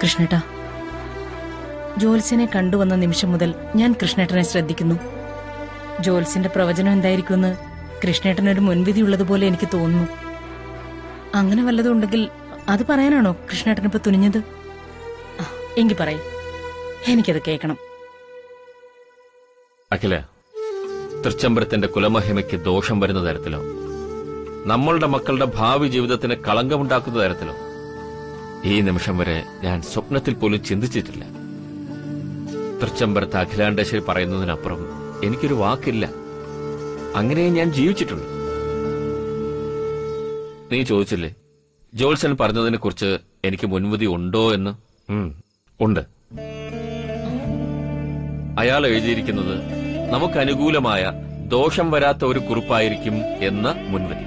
കൃഷ്ണേട്ടാ ജോത്സ്യനെ കണ്ടുവന്ന നിമിഷം മുതൽ ഞാൻ കൃഷ്ണേട്ടനെ ശ്രദ്ധിക്കുന്നു ജോത്സ്യന്റെ പ്രവചനം എന്തായിരിക്കുമെന്ന് കൃഷ്ണേട്ടനൊരു മുൻവിധിയുള്ളതുപോലെ എനിക്ക് തോന്നുന്നു അങ്ങനെ വല്ലതും ഉണ്ടെങ്കിൽ അത് പറയാനാണോ കൃഷ്ണേട്ടനിപ്പോ തുനിഞ്ഞത് ആ, എങ്കി പറയ് എനിക്കത് കേൾക്കണം അഖില തൃച്ചംബരത്തിന്റെ കുലമഹിമയ്ക്ക് ദോഷം വരുന്ന തരത്തിലോ നമ്മളുടെ മക്കളുടെ ഭാവി ജീവിതത്തിന് കളങ്കമുണ്ടാക്കുന്ന തരത്തിലോ ഈ നിമിഷം വരെ ഞാൻ സ്വപ്നത്തിൽ പോലും ചിന്തിച്ചിട്ടില്ല തൃച്ചംബരത്ത് അഖിലാണ്ടേശ്വരി പറയുന്നതിനപ്പുറം എനിക്കൊരു വാക്കില്ല അങ്ങനെ ഞാൻ ജീവിച്ചിട്ടുണ്ട് നീ ചോദിച്ചില്ലേ ജോൾസൺ പറഞ്ഞതിനെ കുറിച്ച് എനിക്ക് മുൻവിധി ഉണ്ടോ എന്ന് ഉം, ഉണ്ട് അയാൾ എഴുതിയിരിക്കുന്നത് നമുക്ക് അനുകൂലമായ ദോഷം വരാത്ത ഒരു കുറിപ്പായിരിക്കും എന്ന മുൻവിധി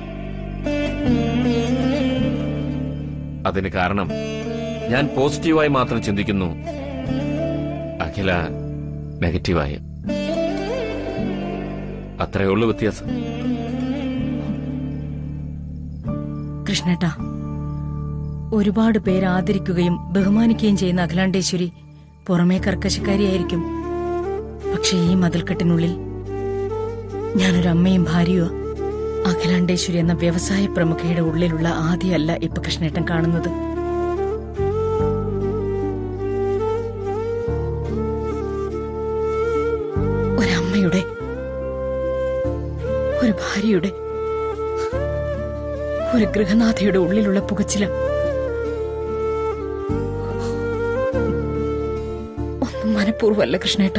അതിന് കാരണം ഞാൻ പോസിറ്റീവായി മാത്രം ചിന്തിക്കുന്നു അഖില നെഗറ്റീവായി അത്രയേ ഉള്ളൂ വ്യത്യാസം കൃഷ്ണേട്ടാ ഒരുപാട് പേര് ആദരിക്കുകയും ബഹുമാനിക്കുകയും ചെയ്യുന്ന അഖിലാണ്ടേശ്വരി പുറമേ കർക്കശക്കാരിയായിരിക്കും പക്ഷെ ഈ മതിൽക്കെട്ടിനുള്ളിൽ ഞാനൊരു അമ്മയും ഭാര്യയോ അഖിലാണ്ടേശ്വരി എന്ന വ്യവസായ പ്രമുഖയുടെ ഉള്ളിലുള്ള ആദ്യമല്ല ഇപ്പൊ കൃഷ്ണേട്ടൻ കാണുന്നത് ഒരമ്മയുടെ ഒരു ഭാര്യയുടെ ഒരു ഗൃഹനാഥയുടെ ഉള്ളിലുള്ള പുകച്ചില ഒന്നും മനഃപൂർവ്വമല്ല കൃഷ്ണേട്ട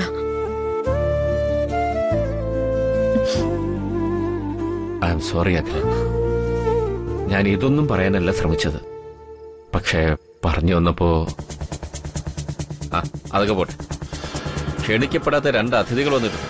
ഐ എം സോറി അഖില ഞാൻ ഇതൊന്നും പറയാനല്ല ശ്രമിച്ചത് പക്ഷേ പറഞ്ഞു വന്നപ്പോ ആ അതൊക്കെ പോട്ടെ ക്ഷണിക്കപ്പെടാത്ത രണ്ട് അതിഥികൾ വന്നിട്ടുണ്ട്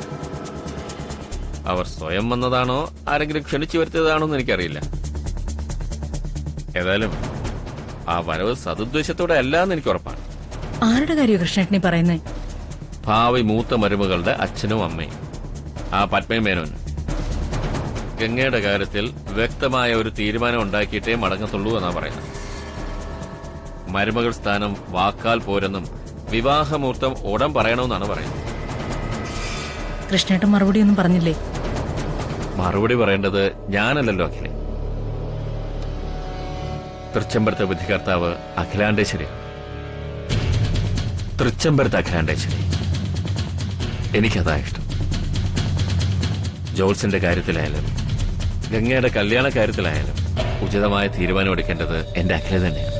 അവർ സ്വയം വന്നതാണോ ആരെങ്കിലും ക്ഷണിച്ചു വരുത്തിയതാണോ എന്ന് എനിക്കറിയില്ല ഏതായാലും ആ വരവ് സതുദ്ദേശത്തോടെ അല്ല എന്ന് എനിക്ക് ഉറപ്പാണ് ആരുടെ കാര്യം കൃഷ്ണേട്ടനെ പറയുന്നേ ഭാവി മൂത്ത മരുമകളുടെ അച്ഛനും അമ്മയും ആ പത്മയും മേനോനും ഗംഗയുടെ കാര്യത്തിൽ വ്യക്തമായ ഒരു തീരുമാനം ഉണ്ടാക്കിയിട്ടേ മടങ്ങത്തുള്ളൂ എന്നാ പറയുന്നത് മരുമകൾ സ്ഥാനം വാക്കാൽ പോരെന്നും വിവാഹമുഹൂർത്തം ഉടൻ പറയണമെന്നാണ് പറയുന്നത് കൃഷ്ണേട്ടൻ മറുപടി ഒന്നും പറഞ്ഞില്ലേ മറുപടി പറയേണ്ടത് ഞാനല്ലല്ലോ അഖിലെ തൃച്ചംബരത്തെ വിധികർത്താവ് അഖിലാണ്ടേശ്വരി തൃച്ചംബരത്ത് അഖിലാണ്ടേശ്വരി എനിക്കതാ ഇഷ്ടം ജോൾസിന്റെ കാര്യത്തിലായാലും ഗംഗയുടെ കല്യാണ കാര്യത്തിലായാലും ഉചിതമായ തീരുമാനം എടുക്കേണ്ടത് എന്റെ അഖില തന്നെയാണ്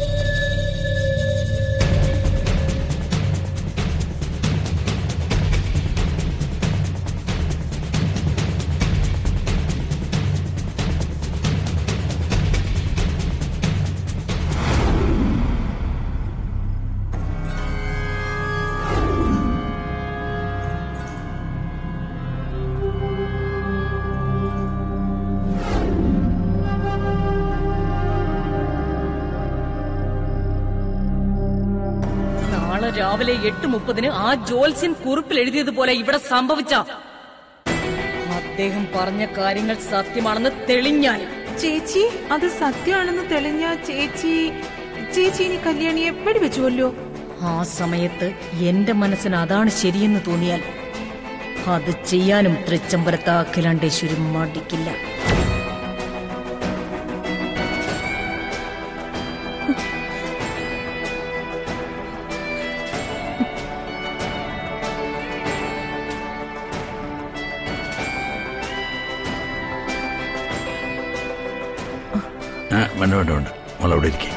നാളെ രാവിലെ എട്ട് മുപ്പതിന് ആ ജോത്സ്യൻ കുറിപ്പിൽ എഴുതിയതുപോലെ ഇവിടെ സംഭവിച്ച അദ്ദേഹം പറഞ്ഞ കാര്യങ്ങൾ സത്യമാണെന്ന് തെളിഞ്ഞാൽ ചേച്ചി അത് സത്യമാണെന്ന് തെളിഞ്ഞ ചേച്ചി ചേച്ചി ഇനി കല്യാണിയെ വെടിവെച്ചുവല്ലോ ആ സമയത്ത് എന്റെ മനസ്സിന് അതാണ് ശരിയെന്ന് തോന്നിയാൽ അത് ചെയ്യാനും തൃച്ചംബരത്ത് അഖിലാണ്ടേശ്വരി മടിക്കില്ല ആ വേണ്ട വേണ്ട വേണ്ട മോൾ അവിടെ ഇരിക്കും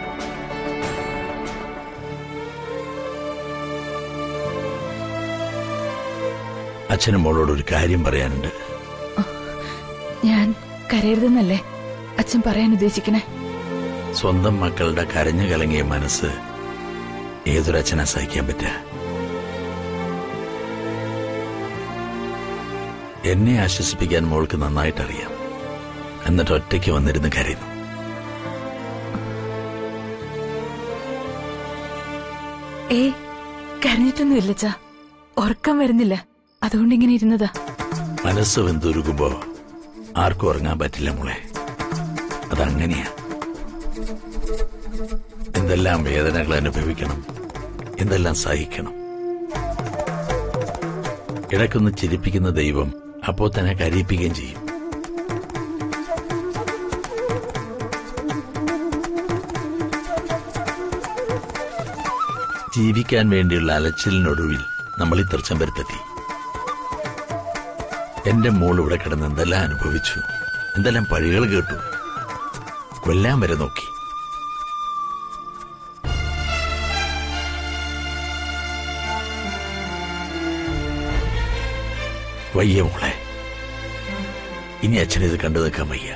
അച്ഛനും മോളോട് ഒരു കാര്യം പറയാനുണ്ട് ഞാൻ കരയരുതെന്നല്ലേ അച്ഛൻ പറയാൻ ഉദ്ദേശിക്കണേ സ്വന്തം മക്കളുടെ കരഞ്ഞു കലങ്ങിയ മനസ്സ് ഏതൊരച്ഛനാ സഹിക്കാൻ പറ്റുക എന്നെ ആശ്വസിപ്പിക്കാൻ മോൾക്ക് നന്നായിട്ടറിയാം എന്നിട്ട് ഒറ്റയ്ക്ക് വന്നിരുന്ന് കരയുന്നു ഏ കരഞ്ഞിട്ടൊന്നും ഇല്ലച്ചാ ഉറക്കം വരുന്നില്ല അതുകൊണ്ട് ഇങ്ങനെ ഇരുന്നതാ മനസ്സ് വെന്തുരുകുമ്പോ ആർക്കും ഉറങ്ങാൻ പറ്റില്ല മോളെ അതങ്ങനെയാ എന്തെല്ലാം വേദനകൾ അനുഭവിക്കണം എന്തെല്ലാം സഹിക്കണം ഇടയ്ക്കൊന്ന് ചിരിപ്പിക്കുന്ന ദൈവം അപ്പോൾ തന്നെ കരയിപ്പിക്കുകയും ചെയ്യും ജീവിക്കാൻ വേണ്ടിയുള്ള അലച്ചിലിനൊടുവിൽ നമ്മൾ ഈ തൃച്ചമ്പരത്തെത്തി എന്റെ മോൾ ഇവിടെ കിടന്ന് എന്തെല്ലാം അനുഭവിച്ചു എന്തെല്ലാം പഴികൾ കേട്ടു കൊല്ലാൻ വരെ നോക്കി വയ്യ മോളെ ഇനി അച്ഛനിത് കണ്ടു നിൽക്കാൻ വയ്യ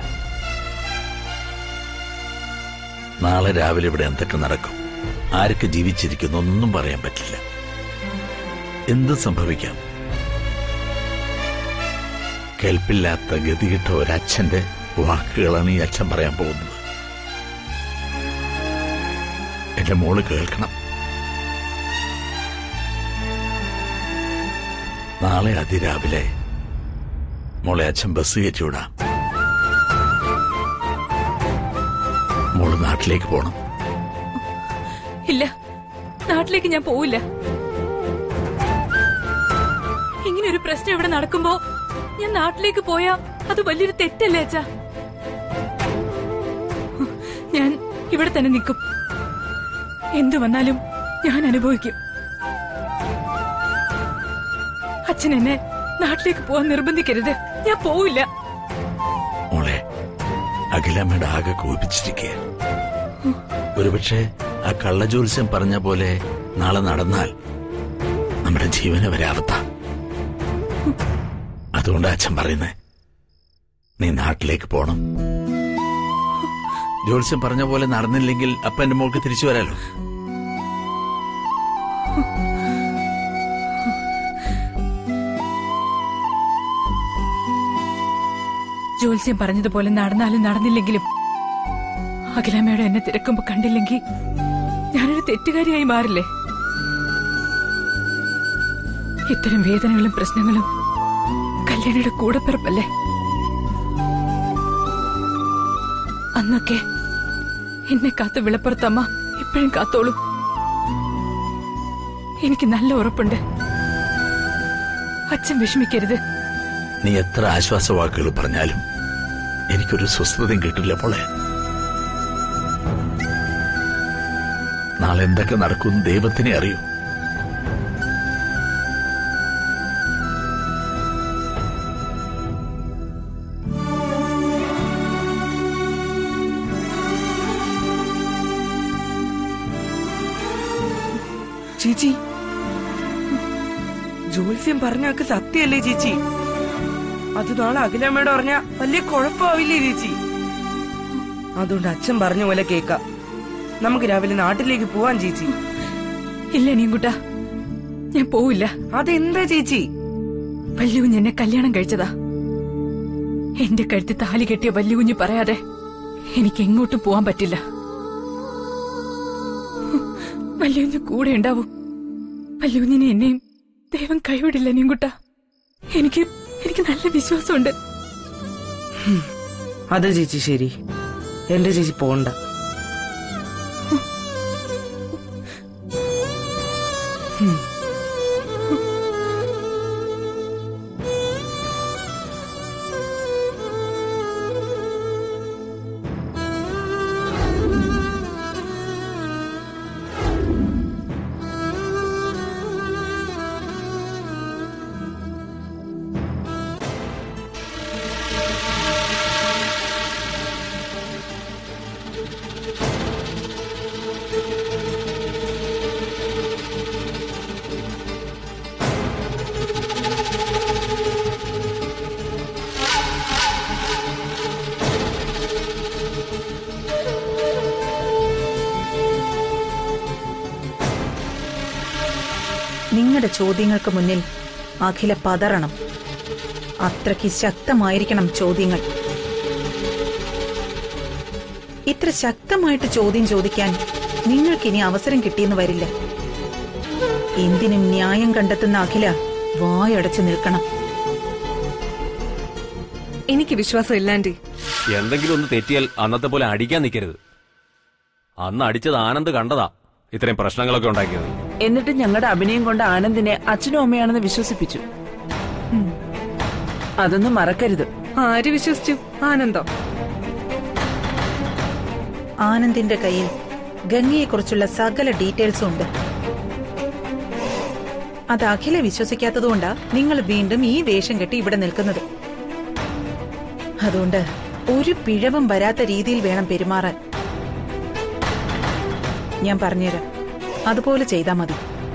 നാളെ രാവിലെ ഇവിടെ എന്തൊക്കെ നടക്കും ആരൊക്കെ ജീവിച്ചിരിക്കുന്നു ഒന്നും പറയാൻ പറ്റില്ല എന്ത് സംഭവിക്കാം കേൾപ്പില്ലാത്ത ഗതികിട്ട ഒരച്ഛന്റെ വാക്കുകളാണ് ഈ അച്ഛൻ പറയാൻ പോകുന്നത് എന്റെ മോള് കേൾക്കണം നാളെ അതിരാവിലെ മോളെ അച്ഛൻ ബസ് കയറ്റിവിടാം മോള് നാട്ടിലേക്ക് പോണം ഇല്ല നാട്ടിലേക്ക് ഞാൻ പോവില്ല ഇങ്ങനെ ഒരു പ്രശ്നം ഇവിടെ നടക്കുമ്പോ ഞാൻ നാട്ടിലേക്ക് പോയാ അത് വലിയൊരു തെറ്റല്ലേ അച്ഛാ ഞാൻ ഇവിടെ തന്നെ നിൽക്കും എന്തു വന്നാലും ഞാൻ അനുഭവിക്കും അച്ഛൻ എന്നെ നാട്ടിലേക്ക് പോവാൻ നിർബന്ധിക്കരുത് ഞാൻ പോവില്ല മോളെ അഖിലമ്മയുടെ ആകെ കോപിച്ചിരിക്കുക ഒരുപക്ഷെ ആ കള്ളജോത്സ്യം പറഞ്ഞ പോലെ നാളെ നടന്നാൽ നമ്മുടെ ജീവന് വരെ അർത്ഥ അതുകൊണ്ട് അച്ഛൻ പറയുന്നേ നീ നാട്ടിലേക്ക് പോണം ജോത്സ്യം പറഞ്ഞ പോലെ നടന്നില്ലെങ്കിൽ അപ്പ എന്റെ മോൾക്ക് തിരിച്ചു വരാലോ ജോത്സ്യം പറഞ്ഞതുപോലെ നടന്നാലും നടന്നില്ലെങ്കിലും അഖിലാമ്മയുടെ എന്നെ തിരക്കുമ്പോ കണ്ടില്ലെങ്കിൽ ഞാനൊരു തെറ്റുകാരിയായി മാറില്ലേ ഇത്തരം വേദനകളും പ്രശ്നങ്ങളും കല്യാണിയുടെ കൂടപ്പിറപ്പല്ലേ അന്നൊക്കെ എന്നെ കാത്ത് വിളപ്പുറത്തമ്മ ഇപ്പോഴും കാത്തോളും എനിക്ക് നല്ല ഉറപ്പുണ്ട് അച്ഛൻ വിഷമിക്കരുത് നീ എത്ര ആശ്വാസവാക്കുകൾ പറഞ്ഞാലും എനിക്കൊരു സ്വസ്ഥതയും കിട്ടില്ല മോളെ നാളെ എന്തൊക്കെ നടക്കും ദൈവത്തിനെ അറിയൂ ചേച്ചി ജോത്സ്യം പറഞ്ഞൊക്കെ സത്യല്ലേ ചേച്ചി അത് നാളെ അഖിലമ്മയോട് പറഞ്ഞ വലിയ കുഴപ്പമാവില്ലേ ചേച്ചി അതുകൊണ്ട് അച്ഛൻ പറഞ്ഞ പോലെ കേക്കാം നമുക്ക് രാവിലെ നാട്ടിലേക്ക് പോവാൻ ചേച്ചി ഇല്ല നീങ്കുട്ട ഞാൻ പോവില്ല അതെന്താ ചേച്ചി വല്യുകുഞ്ഞ് എന്നെ കല്യാണം കഴിച്ചതാ എന്റെ കഴുത്തി താലി കെട്ടിയ വല്യുകുഞ്ഞ് പറയാതെ എനിക്ക് എങ്ങോട്ടും പോവാൻ പറ്റില്ല വല്യുകുഞ്ഞ് കൂടെ ഉണ്ടാവും വല്യുകുഞ്ഞിനെ എന്നെയും ദൈവം കൈവിടില്ല നീങ്കുട്ട എനിക്ക് എനിക്ക് നല്ല വിശ്വാസമുണ്ട് അത് ചേച്ചി ശരി എന്റെ ചേച്ചി പോണ്ട നിങ്ങളുടെ ചോദ്യങ്ങൾക്ക് മുന്നിൽ അഖില പതറണം അത്രയ്ക്ക് ശക്തമായിരിക്കണം ചോദ്യങ്ങൾ ഇത്ര ശക്തമായിട്ട് ചോദ്യം ചോദിക്കാൻ നിങ്ങൾക്കിനി അവസരം കിട്ടിയെന്ന് വരില്ല എന്തിനും ന്യായം കണ്ടെത്തുന്ന അഖില വായടച്ചു നിൽക്കണം എനിക്ക് വിശ്വാസം ഇല്ലാണ്ടി എന്തെങ്കിലും ഒന്ന് തെറ്റിയാൽ അന്നത്തെ പോലെ അടിക്കാൻ നിൽക്കരുത് അന്ന് അടിച്ചത് ആനന്ദ് കണ്ടതാ ഇത്രയും പ്രശ്നങ്ങളൊക്കെ ഉണ്ടാക്കിയത് എന്നിട്ട് ഞങ്ങളുടെ അഭിനയം കൊണ്ട് ആനന്ദിനെ അച്ഛനും അമ്മയാണെന്ന് വിശ്വസിപ്പിച്ചു ഉം. അതൊന്നും മറക്കരുത് ആര് വിശ്വസിച്ചു ആനന്ദോ ആനന്ദിന്റെ കയ്യിൽ ഗംഗയെക്കുറിച്ചുള്ള സകല ഡീറ്റെയിൽസും ഉണ്ട് അത് അഖില വിശ്വസിക്കാത്തതുകൊണ്ടാ നിങ്ങൾ വീണ്ടും ഈ വേഷം കെട്ടി ഇവിടെ നിൽക്കുന്നത് അതുകൊണ്ട് ഒരു പിഴവും വരാത്ത രീതിയിൽ വേണം പെരുമാറാൻ ഞാൻ പറഞ്ഞുതരാം അതുപോലെ ചെയ്താൽ മതി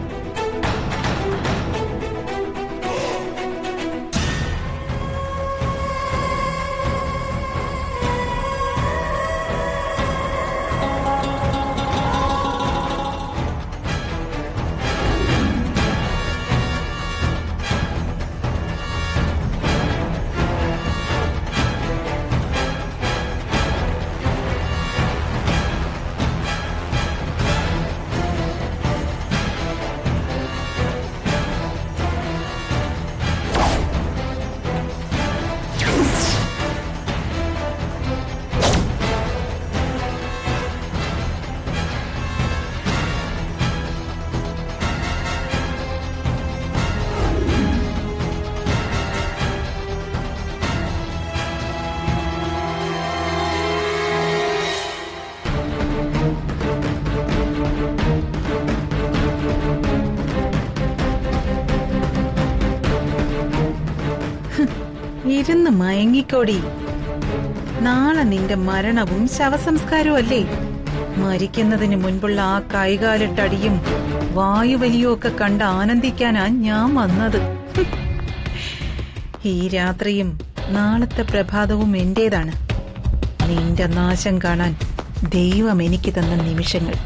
ഇരുന്ന് മയങ്ങിക്കോടി നാളെ നിന്റെ മരണവും ശവസംസ്കാരവും അല്ലേ മരിക്കുന്നതിന് മുൻപുള്ള ആ കൈകാലിട്ടടിയും വായുവലിയും ഒക്കെ കണ്ട് ആനന്ദിക്കാനാ ഞാൻ വന്നത് ഹും. ഈ രാത്രിയും നാളത്തെ പ്രഭാതവും എന്റേതാണ് നിന്റെ നാശം കാണാൻ ദൈവം എനിക്ക് തന്ന നിമിഷങ്ങൾ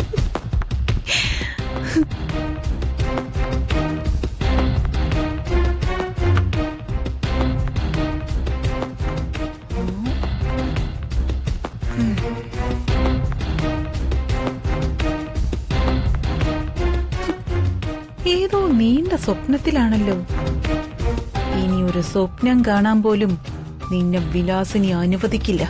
ഏതോ നീണ്ട സ്വപ്നത്തിലാണല്ലോ ഇനി ഒരു സ്വപ്നം കാണാൻ പോലും നിന്നെ വിലാസിനി അനുവദിക്കില്ല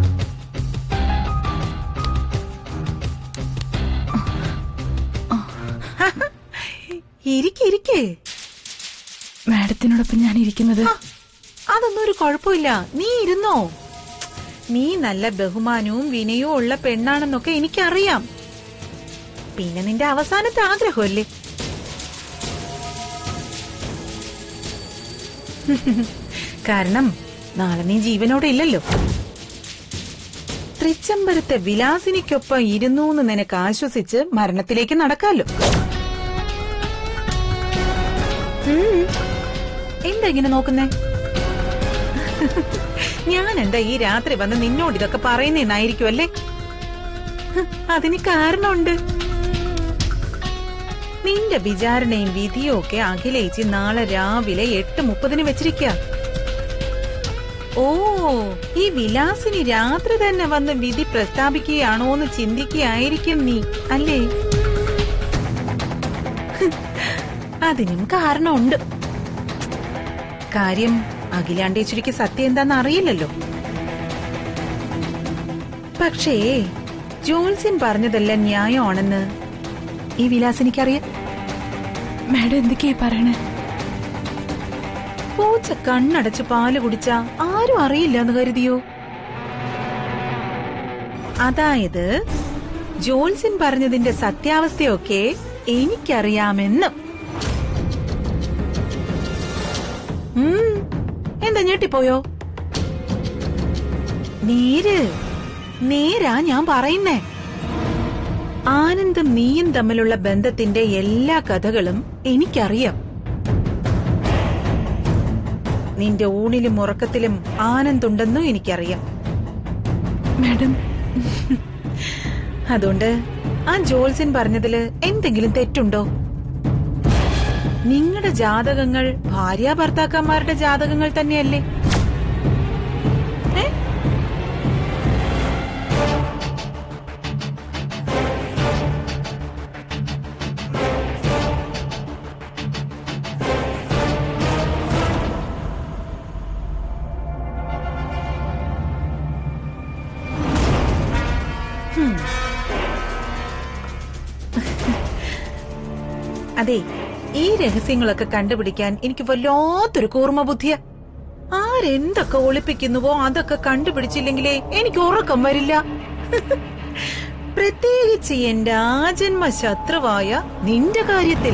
ഇരിക്കെ ഇരിക്കേ മാഡത്തിനോടൊപ്പം ഞാൻ ഇരിക്കുന്നത് അതൊന്നും ഒരു കുഴപ്പമില്ല നീ ഇരുന്നോ നീ നല്ല ബഹുമാനവും വിനയവും ഉള്ള പെണ്ണാണെന്നൊക്കെ എനിക്കറിയാം പിന്നെ നിന്റെ അവസാനത്തെ ആഗ്രഹമല്ലേ കാരണം നാളെ നീ ജീവനോടെ ഇല്ലല്ലോ തൃച്ചംബരത്തെ വിലാസിനിക്കൊപ്പം ഇരുന്നു എന്ന് നിനക്ക് ആശ്വസിച്ച് മരണത്തിലേക്ക് നടക്കാലോ ഉം. എന്താ ഇങ്ങനെ നോക്കുന്നേ ഞാൻ എന്താ ഈ രാത്രി വന്ന് നിന്നോട് ഇതൊക്കെ പറയുന്നേന്നായിരിക്കും അല്ലേ ഹ്, അതിന് കാരണമുണ്ട് നിന്റെ വിചാരണയും വിധിയും ഒക്കെ അഖിലേച്ചി നാളെ രാവിലെ എട്ട് മുപ്പതിന് വെച്ചിരിക്ക ഓ ഈ വിലാസിനി രാത്രി തന്നെ വന്ന് വിധി പ്രസ്താവിക്കുകയാണോ എന്ന് ചിന്തിക്കുകയായിരിക്കും നീ അല്ലേ ഹ്, അതിനും കാരണമുണ്ട് കാര്യം അഖിലാണ്ടേശ്വരിക്ക് സത്യം എന്താന്ന് അറിയില്ലല്ലോ പക്ഷേ ജോൽസിൻ പറഞ്ഞതെല്ലാം ന്യായമാണെന്ന് ഈ വിലാസിനിക്കറിയാം മാഡം എന്തൊക്കെയാ പറയണേ പൂച്ച കണ്ണടച്ച് പാല് കുടിച്ച ആരും അറിയില്ല എന്ന് കരുതിയോ അതായത് ജോൽസിൻ പറഞ്ഞതിന്റെ സത്യാവസ്ഥയൊക്കെ എനിക്കറിയാമെന്ന് ഉം, എന്താ ഞെട്ടിപ്പോയോ നേര് നേരാ ഞാൻ പറയുന്നേ ആനന്ദും നീയും തമ്മിലുള്ള ബന്ധത്തിന്റെ എല്ലാ കഥകളും എനിക്കറിയാം നിന്റെ ഊണിലും ഉറക്കത്തിലും ആനന്ദുണ്ടെന്നും എനിക്കറിയാം മാഡം അതുകൊണ്ട് ആ ജോൽസിൻ പറഞ്ഞതില് എന്തെങ്കിലും തെറ്റുണ്ടോ നിങ്ങളുടെ ജാതകങ്ങൾ ഭാര്യ ഭർത്താക്കന്മാരുടെ ജാതകങ്ങൾ തന്നെയല്ലേ ഏ? ഹും. അതെ ഈ രഹസ്യങ്ങളൊക്കെ കണ്ടുപിടിക്കാൻ എനിക്ക് വല്ലാത്തൊരു കൂർമ്മ ബുദ്ധിയ ആരെന്തൊക്കെ ഒളിപ്പിക്കുന്നുവോ അതൊക്കെ കണ്ടുപിടിച്ചില്ലെങ്കിലേ എനിക്ക് ഉറക്കം വരില്ല പ്രത്യേകിച്ച് എന്റെ ആജന്മ ശത്രുവായ നിന്റെ കാര്യത്തിൽ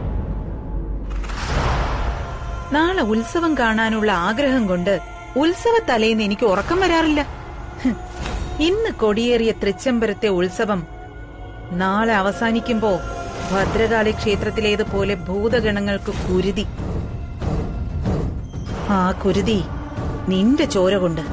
നാളെ ഉത്സവം കാണാനുള്ള ആഗ്രഹം കൊണ്ട് ഉത്സവ തലേന്ന് എനിക്ക് ഉറക്കം വരാറില്ല ഹ്, ഇന്ന് കൊടിയേറിയ തൃച്ചംബരത്തെ ഉത്സവം നാളെ അവസാനിക്കുമ്പോ ഭദ്രകാളി ക്ഷേത്രത്തിലേതുപോലെ ഭൂതഗണങ്ങൾക്ക് കുരുതി ആ കുരുതി നിന്റെ ചോര കൊണ്ട്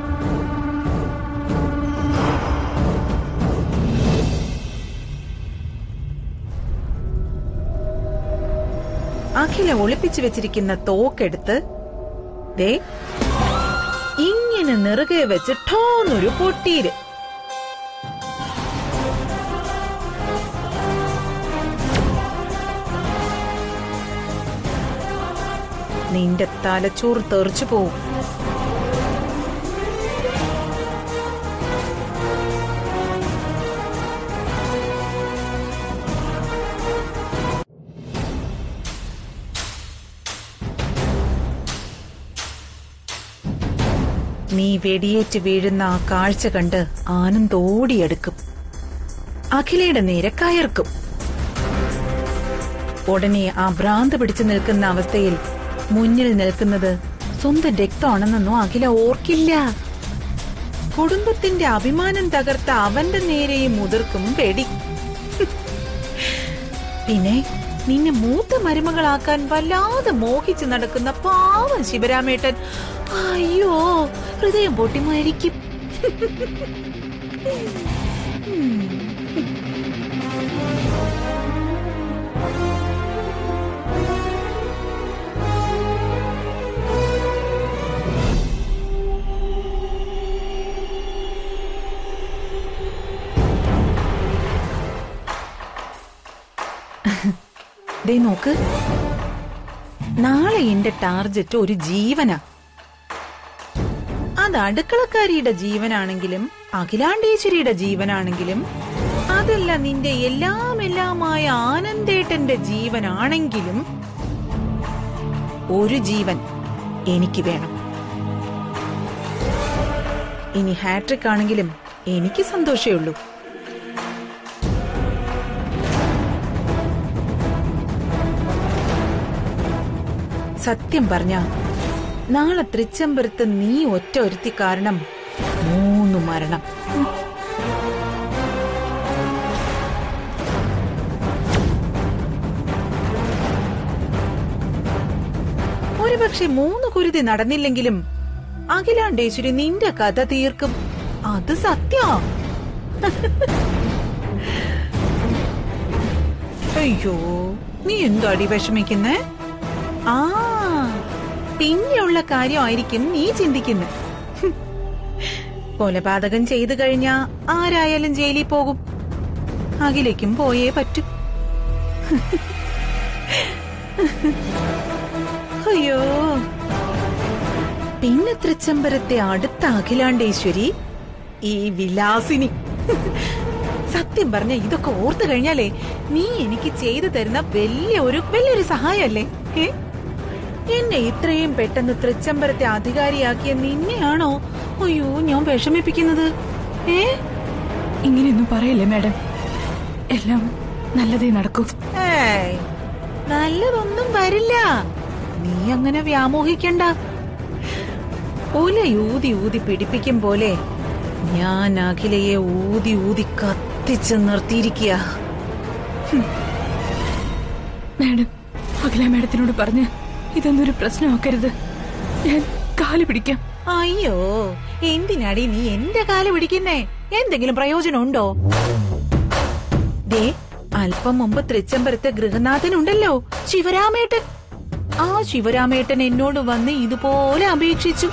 അഖില ഒളിപ്പിച്ചു വെച്ചിരിക്കുന്ന തോക്കെടുത്ത് ദേ ഇങ്ങനെ നെറുകെ വെച്ച് ഠോന്നൊരു പൊട്ടീര് നിന്റെ തലച്ചോറ് തെറിച്ചു പോവും നീ വെടിയേറ്റ് വീഴുന്ന ആ കാഴ്ച കണ്ട് ആനന്ദോടിയെടുക്കും അഖിലയുടെ നേരെ കയർക്കും ഉടനെ ആ ഭ്രാന്ത് പിടിച്ചു നിൽക്കുന്ന അവസ്ഥയിൽ മുന്നിൽ നിൽക്കുന്നത് സ്വന്തം രക്തമാണെന്നൊന്നും അഖില ഓർക്കില്ല കുടുംബത്തിന്റെ അഭിമാനം തകർത്ത അവന്റെ നേരെയും മുതിർക്കും വെടി പിന്നെ നിന്നെ മൂത്ത മരുമകളാക്കാൻ വല്ലാതെ മോഹിച്ചു നടക്കുന്ന പാവം ശിവരാമേട്ടൻ അയ്യോ ഹൃദയം പൊട്ടി മരിക്കും ദേ നോക്ക് നാളെ എന്റെ ടാർജറ്റ് ഒരു ജീവനാ അത് അടുക്കളക്കാരിയുടെ ജീവനാണെങ്കിലും അഖിലാണ്ടേശ്വരിയുടെ ജീവനാണെങ്കിലും അതല്ല നിന്റെ എല്ലാം എല്ലാമായ ആനന്ദേട്ടന്റെ ജീവനാണെങ്കിലും ഒരു ജീവൻ എനിക്ക് വേണം ഇനി ഹാട്രിക് ആണെങ്കിലും എനിക്ക് സന്തോഷേ ഉള്ളൂ സത്യം പറഞ്ഞ നാളെ തൃച്ചംബരത്ത് നീ ഒറ്റ ഒരുത്തി കാരണം മൂന്ന് മരണം ഒരുപക്ഷെ മൂന്ന് കുരുതി നടന്നില്ലെങ്കിലും അഖിലാണ്ടേശ്വരി നിന്റെ കഥ തീർക്കും അത് സത്യാ അയ്യോ നീ എന്തോ അടി വിഷമിക്കുന്നേ ആ പിന്നെയുള്ള കാര്യമായിരിക്കും നീ ചിന്തിക്കുന്നത് കൊലപാതകം ചെയ്തു കഴിഞ്ഞാ ആരായാലും ജയിലിൽ പോകും അഖിലേക്കും പോയേ പറ്റൂ അയ്യോ പിന്നെ തൃച്ചംബരത്തെ അടുത്ത അഖിലാണ്ടേശ്വരി ഈ വിലാസിനി സത്യം പറഞ്ഞ ഇതൊക്കെ ഓർത്തു കഴിഞ്ഞാലേ നീ എനിക്ക് ചെയ്തു തരുന്ന വലിയ ഒരു വലിയൊരു സഹായമല്ലേ ഏ എന്നെ ഇത്രയും പെട്ടെന്ന് തൃച്ചംബരത്തെ അധികാരിയാക്കിയ നിന്നെയാണോ അയ്യോ ഞാൻ വിഷമിപ്പിക്കുന്നത് ഏ ഇങ്ങനെയൊന്നും പറയല്ലേ മാഡം എല്ലാം നല്ലതേ നടക്കൂ ഏയ്, നല്ലതൊന്നും വരില്ല നീ അങ്ങനെ വ്യാമോഹിക്കണ്ട ഒല ഊതി ഊതി പിടിപ്പിക്കും പോലെ ഞാൻ അഖിലയെ ഊതി ഊതി കത്തിച്ച് നിർത്തിയിരിക്കുക മാഡം അഖില മാഡത്തിനോട് പറഞ്ഞ് ഇതൊന്നും ഒരു പ്രശ്നമാക്കരുത് ഞാൻ കാല് പിടിക്കാം അയ്യോ എന്തിനാടി നീ എന്റെ കാല് പിടിക്കുന്നേ എന്തെങ്കിലും പ്രയോജനമുണ്ടോ ദേ അല്പം മുമ്പ് തൃച്ചംബരത്തെ ഗൃഹനാഥനുണ്ടല്ലോ ശിവരാമേട്ടൻ ആ ശിവരാമേട്ടൻ എന്നോട് വന്ന് ഇതുപോലെ അപേക്ഷിച്ചു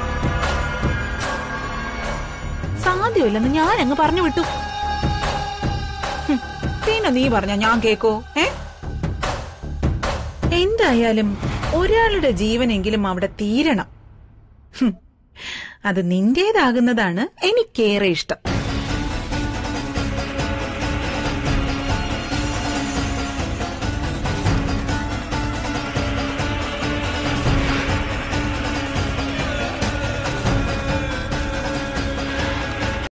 സാധ്യമില്ലെന്ന് ഞാൻ അങ്ങ് പറഞ്ഞു വിട്ടു ഹും, പിന്നെ നീ പറഞ്ഞ ഞാൻ കേക്കോ ഏ എന്തായാലും ഒരാളുടെ ജീവനെങ്കിലും അവിടെ തീരണം ഹും, അത് നിന്റേതാകുന്നതാണ് എനിക്കേറെ ഇഷ്ടം